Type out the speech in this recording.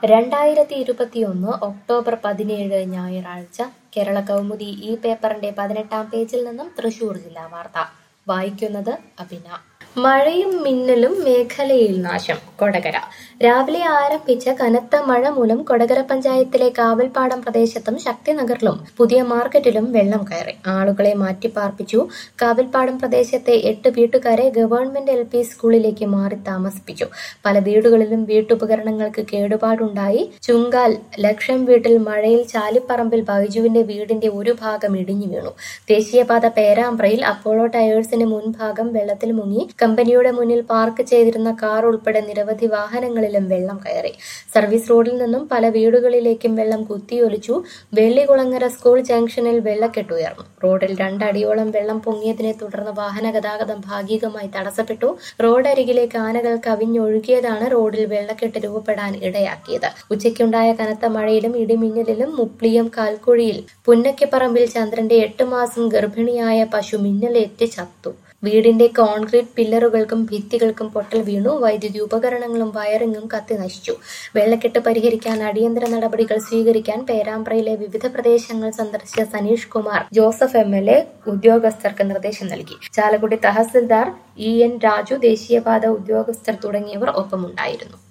രണ്ടായിരത്തി ഇരുപത്തിയൊന്ന് ഒക്ടോബർ പതിനേഴ് ഞായറാഴ്ച കേരള കൗമുദി ഈ പേപ്പറിന്റെ പതിനെട്ടാം പേജിൽ നിന്നും തൃശൂർ ജില്ലാ വാർത്ത വായിക്കുന്നത് അഭിന മഴയും മിന്നലും മേഖലയിൽ നാശം കൊടകര രാവിലെ ആരംഭിച്ച കനത്ത മഴ മൂലം കൊടകര പഞ്ചായത്തിലെ കാവൽപ്പാടം പ്രദേശത്തും ശക്തിനഗറിലും പുതിയ മാർക്കറ്റിലും വെള്ളം കയറി ആളുകളെ മാറ്റിപ്പാർപ്പിച്ചു കാവൽപ്പാടം പ്രദേശത്തെ എട്ട് വീട്ടുകാരെ ഗവൺമെന്റ് എൽ പി സ്കൂളിലേക്ക് മാറി താമസിപ്പിച്ചു പല വീടുകളിലും വീട്ടുപകരണങ്ങൾക്ക് കേടുപാടുണ്ടായി ചുങ്കാൽ ലക്ഷം വീട്ടിൽ മഴയിൽ ചാലിപ്പറമ്പിൽ ബൈജുവിന്റെ വീടിന്റെ ഒരു ഭാഗം ഇടിഞ്ഞു വീണു ദേശീയപാത പേരാമ്പ്രയിൽ അപ്പോളോ ടയേഴ്സിന് മുൻഭാഗം വെള്ളത്തിൽ മുങ്ങി കമ്പനിയുടെ മുന്നിൽ പാർക്ക് ചെയ്തിരുന്ന കാർ ഉൾപ്പെടെ നിരവധി വാഹനങ്ങളിലും വെള്ളം കയറി സർവീസ് റോഡിൽ നിന്നും പല വീടുകളിലേക്കും വെള്ളം കുത്തിയൊലിച്ചു വെള്ളികുളങ്ങര സ്കൂൾ ജംഗ്ഷനിൽ വെള്ളക്കെട്ടുയർന്നു റോഡിൽ രണ്ടടിയോളം വെള്ളം പൊങ്ങിയതിനെ തുടർന്ന് വാഹന ഗതാഗതം ഭാഗികമായി തടസ്സപ്പെട്ടു റോഡരികിലേക്ക് ആനകൾ കവിഞ്ഞൊഴുകിയതാണ് റോഡിൽ വെള്ളക്കെട്ട് രൂപപ്പെടാൻ ഇടയാക്കിയത് ഉച്ചയ്ക്കുണ്ടായ കനത്ത മഴയിലും ഇടിമിന്നലിലും മുപ്ലിയം കാൽക്കുഴിയിൽ പുന്നയ്ക്കപ്പറമ്പിൽ ചന്ദ്രന്റെ എട്ട് മാസം ഗർഭിണിയായ പശു മിന്നലേറ്റ് ചത്തു വീടിന്റെ കോൺക്രീറ്റ് പില്ലറുകൾക്കും ഭിത്തികൾക്കും പൊട്ടൽ വീണു വൈദ്യുതി ഉപകരണങ്ങളും വയറിങ്ങും കത്തി നശിച്ചു വെള്ളക്കെട്ട് പരിഹരിക്കാൻ അടിയന്തര നടപടികൾ സ്വീകരിക്കാൻ പേരാമ്പ്രയിലെ വിവിധ പ്രദേശങ്ങൾ സന്ദർശിച്ച Saneesh Kumar Joseph M L A ഉദ്യോഗസ്ഥർക്ക് നിർദ്ദേശം നൽകി ചാലക്കുടി തഹസിൽദാർ ഇ എൻ രാജു ദേശീയപാത ഉദ്യോഗസ്ഥർ തുടങ്ങിയവർ ഒപ്പമുണ്ടായിരുന്നു